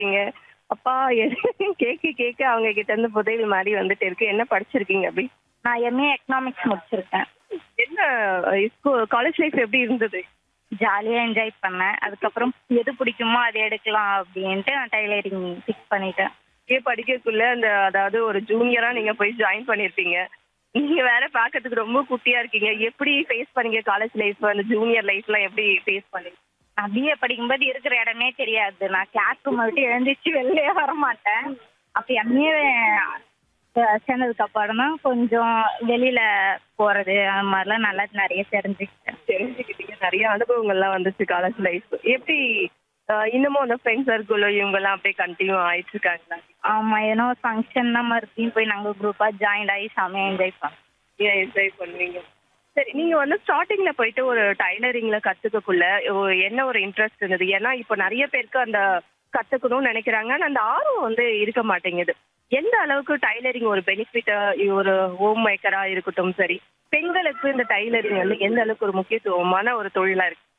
இருக்கீங்க அப்பா எது- கேட்க கேட்க அவங்க கிட்ட இருந்து புதையல் மாதிரி வந்துட்டு இருக்கு என்ன படிச்சிருக்கீங்க அப்படி நான் எம்ஏ எக்கனாமிக்ஸ் முடிச்சிருக்கேன் என்ன காலேஜ் லைஃப் எப்படி இருந்தது ஜாலியாக என்ஜாய் பண்ணேன் அதுக்கப்புறம் எது பிடிக்குமோ அதை எடுக்கலாம் அப்படின்ட்டு நான் டைலரிங் ஃபிக்ஸ் பண்ணிட்டேன் இங்கே படிக்கக்குள்ள அந்த அதாவது ஒரு ஜூனியரா நீங்க போய் ஜாயின் பண்ணிருப்பீங்க நீங்க வேற பாக்கிறதுக்கு ரொம்ப குட்டியா இருக்கீங்க எப்படி ஃபேஸ் பண்ணீங்க காலேஜ் லைஃப் அந்த ஜூனியர் லைஃப்லாம் எப்படி ஃபேஸ் பண்ணீங்க நான் பிஏ படிக்கும்போது இருக்கிற இடமே தெரியாது நான் கிளாஸ் ரூம் விட்டு எழுந்திரிச்சு வெளியே வர மாட்டேன் அப்போ எம்ஏ சேர்ந்ததுக்கு அப்புறம் தான் கொஞ்சம் வெளியில போறது அந்த மாதிரிலாம் நல்லா நிறைய தெரிஞ்சுக்கிட்டேன் தெரிஞ்சுக்கிட்டீங்க நிறைய அனுபவங்கள்லாம் வந்துச்சு காலேஜ் லைஃப் எப்படி அஹ், இன்னமும் அந்த ஃப்ரெண்ட் சர்க்கிள் இவங்க எல்லாம் அப்படியே கண்டினியூ ஆயிட்டு இருக்காங்களா ஆமா ஏன்னா ஒரு ஃபங்க்ஷன்னா மறுபடியும் போய் நாங்கள் குரூப்பா ஜாயின் ஆகி செமையா என்ஜாய் பண்ணோம் ஏன் என்ஜாய் பண்ணுவீங்க சரி நீங்க வந்து ஸ்டார்டிங்ல போயிட்டு ஒரு டைலரிங்ல கத்துக்கக்குள்ள ஒ- என்ன ஒரு இன்ட்ரெஸ்ட் இருந்தது ஏன்னா இப்போ நிறைய பேருக்கு அந்த கத்துக்கணும்னு நினைக்கிறாங்க ஆனா அந்த ஆர்வம் வந்து இருக்க மாட்டேங்குது எந்த அளவுக்கு டைலரிங் ஒரு பெனிஃபிட்டா ஒரு ஹோம் மேக்கரா இருக்கட்டும் சரி பெண்களுக்கு இந்த டைலரிங் வந்து எந்த அளவுக்கு ஒரு முக்கியத்துவமான ஒரு தொழிலா இருக்கு